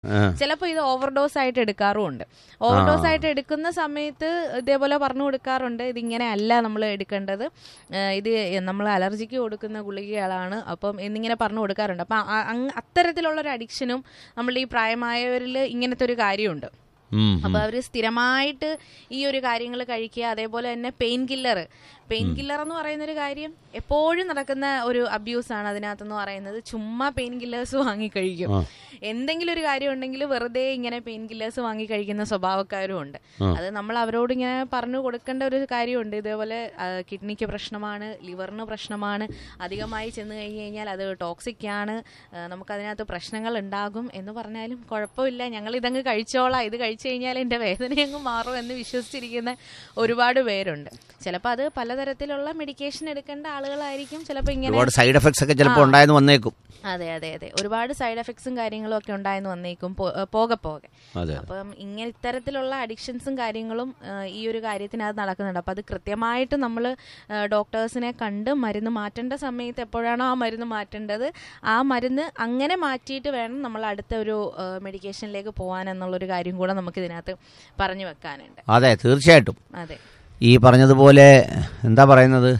ആ. ചിലപ്പോൾ ഇത് ഓവർഡോസ് ആയിട്ട് എടുക്കാറുമുണ്ട് ഓവർഡോസ് ആയിട്ട് എടുക്കുന്ന സമയത്ത് ഇതേപോലെ പറഞ്ഞു കൊടുക്കാറുണ്ട് ഇതിങ്ങനെ അല്ല നമ്മൾ എടുക്കേണ്ടത് ഏഹ് ഇത് നമ്മൾ അലർജിക്ക് കൊടുക്കുന്ന ഗുളികകളാണ് അപ്പം എന്നിങ്ങനെ പറഞ്ഞു കൊടുക്കാറുണ്ട് അപ്പം അ- അങ് അത്തരത്തിലുള്ള ഒരു അഡിക്ഷനും നമ്മളുടെ ഈ പ്രായമായവരിൽ ഇങ്ങനത്തെ ഒരു കാര്യമുണ്ട് ഉം, അപ്പൊ അവര് സ്ഥിരമായിട്ട് ഈ ഒരു കാര്യങ്ങൾ കഴിക്കുക അതേപോലെ തന്നെ പെയിൻ കില്ലർ പെയിൻ കില്ലർ എന്ന് പറയുന്ന ഒരു കാര്യം എപ്പോഴും നടക്കുന്ന ഒരു അബ്യൂസ് ആണ് അതിനകത്തെന്ന് പറയുന്നത് ചുമ്മാ പെയിൻ കില്ലേഴ്സ് വാങ്ങി കഴിക്കും ആ. എന്തെങ്കിലും ഒരു കാര്യം ഉണ്ടെങ്കിൽ വെറുതെ ഇങ്ങനെ പെയിൻ കില്ലേഴ്സ് വാങ്ങി കഴിക്കുന്ന സ്വഭാവക്കാരും ഉണ്ട് അത് നമ്മൾ അവരോട് ഇങ്ങനെ പറഞ്ഞു കൊടുക്കേണ്ട ഒരു കാര്യമുണ്ട് ഇതേപോലെ ആ, കിഡ്നിക്ക് പ്രശ്നമാണ് ലിവറിന് പ്രശ്നമാണ് അധികമായി ചെന്ന് കഴിഞ്ഞ് കഴിഞ്ഞാൽ അത് ടോക്സിക് ആണ് ആ, നമുക്കതിനകത്ത് പ്രശ്നങ്ങൾ ഉണ്ടാകും എന്ന് പറഞ്ഞാലും കുഴപ്പമില്ല ഞങ്ങൾ ഇതങ്ങ് കഴിച്ചോളാം ഇത് കഴിച്ചു കഴിഞ്ഞാൽ എൻ്റെ വേദന അങ്ങ് മാറും എന്ന് വിശ്വസിച്ചിരിക്കുന്ന ഒരുപാട് പേരുണ്ട് ചിലപ്പോൾ അത് പലതരത്തിലുള്ള മെഡിക്കേഷൻ എടുക്കേണ്ട ആളുകളായിരിക്കും ചിലപ്പോൾ ഇങ്ങനെ ഒരുപാട് സൈഡ് എഫക്ട്സ് ഒക്കെ ചിലപ്പോൾ ഉണ്ടായെന്ന് വന്നേക്കും അതെ അതെ അതെ ഒരുപാട് സൈഡ് എഫക്ട്സും കാര്യങ്ങളും ഒക്കെ ഉണ്ടായെന്ന് വന്നേക്കും പോ- ഏഹ് പോകെ പോകെ അതെ അപ്പം ഇങ്ങനെ ഇത്തരത്തിലുള്ള അഡിക്ഷൻസും കാര്യങ്ങളും ഏഹ് ഈ ഒരു കാര്യത്തിനകത്ത് നടക്കുന്നുണ്ട് അപ്പം അത് കൃത്യമായിട്ട് നമ്മൾ ഡോക്ടേഴ്സിനെ കണ്ട് മരുന്ന് മാറ്റേണ്ട സമയത്ത് എപ്പോഴാണോ ആ മരുന്ന് മാറ്റേണ്ടത് ആ മരുന്ന് അങ്ങനെ മാറ്റിയിട്ട് വേണം നമ്മൾ അടുത്ത ഒരു മെഡിക്കേഷനിലേക്ക് പോകാൻ എന്നുള്ളൊരു കാര്യം കൂടെ നമുക്ക് ഇതിനകത്ത് പറഞ്ഞു വെക്കാനുണ്ട് അതെ തീർച്ചയായിട്ടും അതെ ഈ പറഞ്ഞതുപോലെ എന്താ പറയുന്നത്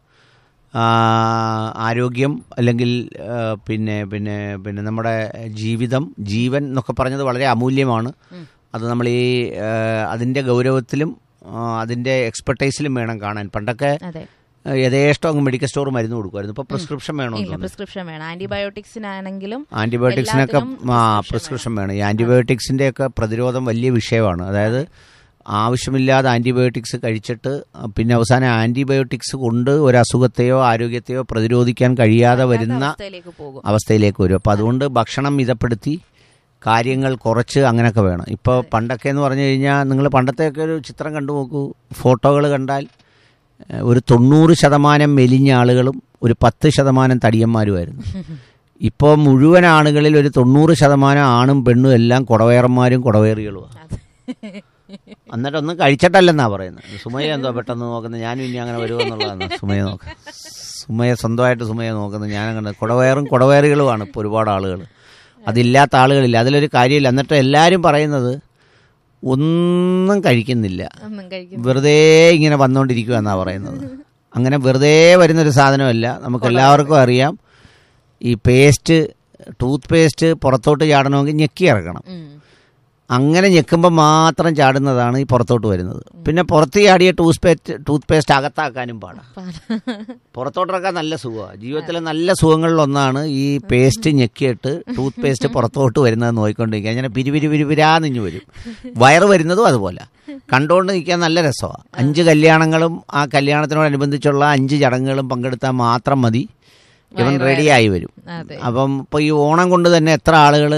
ആ, ആരോഗ്യം അല്ലെങ്കിൽ ആ, പിന്നെ പിന്നെ പിന്നെ നമ്മുടെ ജീവിതം ജീവൻ എന്നൊക്കെ പറഞ്ഞത് വളരെ അമൂല്യമാണ് അത് നമ്മൾ ഈ ആ, അതിൻ്റെ ഗൗരവത്തിലും ആ, അതിൻ്റെ എക്സ്പെർട്ടൈസിലും വേണം കാണാൻ പണ്ടൊക്കെ അതെ ആ, യഥേഷ്ടം അങ്ങ് മെഡിക്കൽ സ്റ്റോർ മരുന്ന് കൊടുക്കുമായിരുന്നു ഇപ്പോൾ പ്രിസ്ക്രിപ്ഷൻ വേണമെന്ന് ഇല്ല തോന്നുന്നു പ്രിസ്ക്രിപ്ഷൻ വേണം ആന്റിബയോട്ടിക്സിനാണെങ്കിലും ആന്റിബയോട്ടിക്സിനൊക്കെ എല്ലാത്തിനും ആ prescription പ്രിസ്ക്രിപ്ഷൻ വേണം ഈ ആന്റിബയോട്ടിക്സിന്റെ ഒക്കെ പ്രതിരോധം വലിയ വിഷയമാണ് അതായത് ആവശ്യമില്ലാതെ ആന്റിബയോട്ടിക്സ് കഴിച്ചിട്ട് പിന്നെ അവസാനം ആന്റിബയോട്ടിക്സ് കൊണ്ട് ഒരു അസുഖത്തെയോ ആരോഗ്യത്തെയോ പ്രതിരോധിക്കാൻ കഴിയാതെ വരുന്ന അവസ്ഥയിലേക്ക് പോകും അവസ്ഥയിലേക്ക് വരും അപ്പോൾ അതുകൊണ്ട് ഭക്ഷണം മിതപ്പെടുത്തി കാര്യങ്ങൾ കുറച്ച് അങ്ങനെയൊക്കെ വേണം ഇപ്പോൾ പണ്ടൊക്കെ എന്ന് പറഞ്ഞു കഴിഞ്ഞാൽ നിങ്ങൾ പണ്ടത്തെയൊക്കെ ഒരു ചിത്രം കണ്ടു നോക്കൂ ഫോട്ടോകൾ കണ്ടാൽ ഏഹ്, ഒരു തൊണ്ണൂറ് ശതമാനം മെലിഞ്ഞ ആളുകളും ഒരു പത്ത് ശതമാനം തടിയന്മാരുമായിരുന്നു ഇപ്പോൾ മുഴുവൻ ആളുകളിൽ ഒരു തൊണ്ണൂറ് ശതമാനം ആണും പെണ്ണും എല്ലാം കുടവേറന്മാരും കുടവേറികളുമാണ് അതെ. എന്നിട്ടൊന്നും കഴിച്ചിട്ടല്ലെന്നാ പറയുന്നത് സുമയ എന്തോ പെട്ടെന്ന് നോക്കുന്നത് ഞാനും ഇനി അങ്ങനെ വരുമെന്നുള്ളതാണ് സുമയ നോക്ക സുമയ സ്വന്തമായിട്ട് സുമയ നോക്കുന്നത് ഞാൻ അങ്ങനെ കുടവയറും കുടവയറുകളുമാണ് ഇപ്പോൾ ഒരുപാട് ആളുകൾ അതില്ലാത്ത ആളുകളില്ല അതിലൊരു കാര്യമില്ല എന്നിട്ട് എല്ലാവരും പറയുന്നത് ഒന്നും കഴിക്കുന്നില്ല ഒന്നും കഴിക്കും വെറുതെ ഇങ്ങനെ വന്നുകൊണ്ടിരിക്കുക എന്നാ പറയുന്നത് അങ്ങനെ വെറുതെ വരുന്നൊരു സാധനമല്ല നമുക്ക് എല്ലാവർക്കും അറിയാം ഈ പേസ്റ്റ് ടൂത്ത് പേസ്റ്റ് പുറത്തോട്ട് ചാടണമെങ്കിൽ ഞെക്കി ഇറക്കണം ഉം. അങ്ങനെ ഞെക്കുമ്പോൾ മാത്രം ചാടുന്നതാണ് ഈ പുറത്തോട്ട് വരുന്നത് പിന്നെ പുറത്ത് ചാടിയ ടൂത്ത് പേസ്റ്റ് ടൂത്ത് പേസ്റ്റ് അകത്താക്കാനും പാടാം പുറത്തോട്ടിറക്കാൻ നല്ല സുഖമാണ് ജീവിതത്തിലെ നല്ല സുഖങ്ങളിലൊന്നാണ് ഈ പേസ്റ്റ് ഞെക്കിയിട്ട് ടൂത്ത് പേസ്റ്റ് പുറത്തോട്ട് വരുന്നത് നോക്കിക്കൊണ്ടിരിക്കുക അങ്ങനെ പിരിപിരി പിരിപിരാന്നിഞ്ഞു വരും വയറ് വരുന്നതും അതുപോലെ കണ്ടുകൊണ്ട് നിൽക്കാൻ നല്ല രസമാണ് അഞ്ച് കല്യാണങ്ങളും ആ കല്യാണത്തിനോടനുബന്ധിച്ചുള്ള അഞ്ച് ചടങ്ങുകളും പങ്കെടുത്താൽ മാത്രം മതി ഇവൻ റെഡിയായി വരും അതെ അപ്പം ഇപ്പോൾ ഈ ഓണം കൊണ്ട് തന്നെ എത്ര ആളുകൾ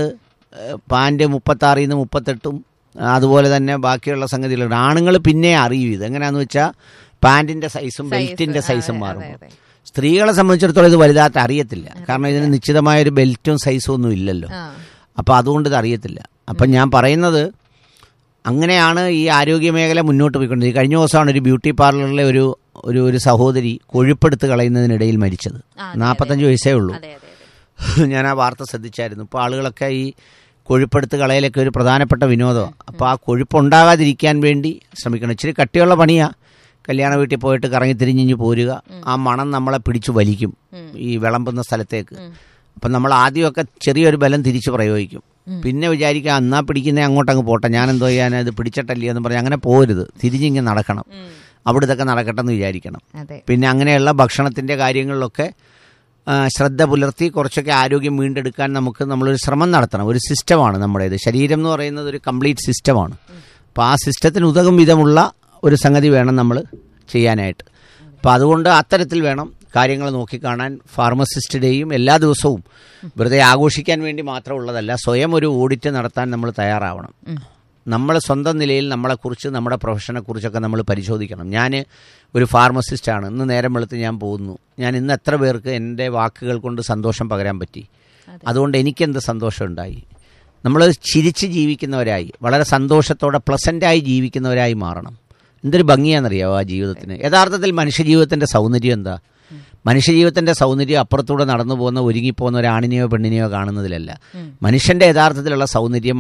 പാൻറ് മുപ്പത്താറിൽ നിന്ന് മുപ്പത്തെട്ടും അതുപോലെ തന്നെ ബാക്കിയുള്ള സംഗതികളുണ്ട് ആണുങ്ങൾ പിന്നെ അറിയൂ ഇത് എങ്ങനെയാന്ന് വെച്ചാൽ പാൻറ്റിൻ്റെ സൈസും ബെൽറ്റിൻ്റെ സൈസും മാറും അതെ. സ്ത്രീകളെ സംബന്ധിച്ചിടത്തോളം ഇത് വലുതായിട്ട് അറിയത്തില്ല കാരണം ഇതിന് നിശ്ചിതമായ ഒരു ബെൽറ്റും സൈസും ഒന്നും ഇല്ലല്ലോ ആ അപ്പോൾ അതുകൊണ്ട് ഇത് അറിയത്തില്ല അപ്പം ഞാൻ പറയുന്നത് അങ്ങനെയാണ് ഈ ആരോഗ്യ മേഖല മുന്നോട്ട് പോയിക്കൊണ്ടിരിക്കുന്നത് കഴിഞ്ഞ ദിവസമാണ് ഒരു ബ്യൂട്ടി പാർലറിലെ ഒരു ഒരു ഒരു സഹോദരി കൊഴുപ്പെടുത്ത് കളയുന്നതിനിടയിൽ മരിച്ചത് ആ, അതെ, നാൽപ്പത്തഞ്ച് വയസ്സേ ഉള്ളൂ അതെ അതെ അതെ ഞാൻ ആ വാർത്ത ശ്രദ്ധിച്ചായിരുന്നു ഇപ്പോൾ ആളുകളൊക്കെ ഈ കൊഴുപ്പെടുത്ത് കളയലൊക്കെ ഒരു പ്രധാനപ്പെട്ട വിനോദമാണ് അപ്പോൾ ആ കൊഴുപ്പുണ്ടാകാതിരിക്കാൻ വേണ്ടി ശ്രമിക്കണം ഇച്ചിരി കട്ടിയുള്ള പണിയാണ് കല്യാണ വീട്ടിൽ പോയിട്ട് കറങ്ങി തിരിഞ്ഞിഞ്ഞ് പോരുക ആ മണം നമ്മളെ പിടിച്ചു വലിക്കും ഈ വിളമ്പുന്ന സ്ഥലത്തേക്ക് അപ്പം നമ്മൾ ആദ്യമൊക്കെ ചെറിയൊരു ബലം തിരിച്ച് പ്രയോഗിക്കും പിന്നെ വിചാരിക്കുക എന്നാ പിടിക്കുന്ന അങ്ങോട്ടങ്ങ് പോട്ടെ ഞാൻ എന്തോ ചെയ്യാൻ ഇത് പിടിച്ചിട്ടല്ലേ എന്ന് പറഞ്ഞ് അങ്ങനെ പോരുത് തിരിഞ്ഞിങ്ങനെ നടക്കണം ഉം. അവിടെ ഇതൊക്കെ നടക്കട്ടെ എന്ന് വിചാരിക്കണം അതെ പിന്നെ അങ്ങനെയുള്ള ഭക്ഷണത്തിൻ്റെ കാര്യങ്ങളിലൊക്കെ ആ, ശ്രദ്ധ പുലർത്തി കുറച്ചൊക്കെ ആരോഗ്യം വീണ്ടെടുക്കാൻ നമുക്ക് നമ്മളൊരു ശ്രമം നടത്തണം ഒരു സിസ്റ്റമാണ് നമ്മുടേത് ശരീരം എന്ന് പറയുന്നത് ഒരു കംപ്ലീറ്റ് സിസ്റ്റമാണ് അപ്പോൾ ആ സിസ്റ്റത്തിന് ഉതകും വിധമുള്ള ഒരു സംഗതി വേണം നമ്മൾ ചെയ്യാനായിട്ട് അപ്പോൾ അതുകൊണ്ട് അത്തരത്തിൽ വേണം കാര്യങ്ങൾ നോക്കിക്കാണാൻ ഫാർമസിസ്റ്റ് ഡേയും എല്ലാ ദിവസവും വെറുതെ ആഘോഷിക്കാൻ വേണ്ടി മാത്രമുള്ളതല്ല സ്വയം ഒരു ഓഡിറ്റ് നടത്താൻ നമ്മൾ തയ്യാറാവണം നമ്മൾ സ്വന്തം നിലയിൽ നമ്മളെക്കുറിച്ച് നമ്മുടെ പ്രൊഫഷനെക്കുറിച്ചൊക്കെ നമ്മൾ പരിശോധിക്കണം ഞാൻ ഒരു ഫാർമസിസ്റ്റാണ് ഇന്ന് നേരം വെളുത്ത് ഞാൻ പോകുന്നു ഞാൻ ഇന്ന് എത്ര പേർക്ക് എൻ്റെ വാക്കുകൾ കൊണ്ട് സന്തോഷം പകരാൻ പറ്റി അതുകൊണ്ട് എനിക്കെന്ത് സന്തോഷം ഉണ്ടായി നമ്മൾ ചിരിച്ച് ജീവിക്കുന്നവരായി വളരെ സന്തോഷത്തോടെ പ്ലസൻ്റായി ജീവിക്കുന്നവരായി മാറണം എന്തൊരു ഭംഗിയാണെന്നറിയാമോ ആ ജീവിതത്തിന് യഥാർത്ഥത്തിൽ മനുഷ്യജീവിതത്തിൻ്റെ സൗന്ദര്യം എന്താ മനുഷ്യജീവിതത്തിന്റെ സൗന്ദര്യം അപ്പുറത്തൂടെ നടന്നു പോകുന്ന ഒരുങ്ങിപ്പോകുന്ന ഒരു ആണിനെയോ പെണ്ണിനെയോ കാണുന്നതിലല്ല മനുഷ്യന്റെ യഥാർത്ഥത്തിലുള്ള സൗന്ദര്യം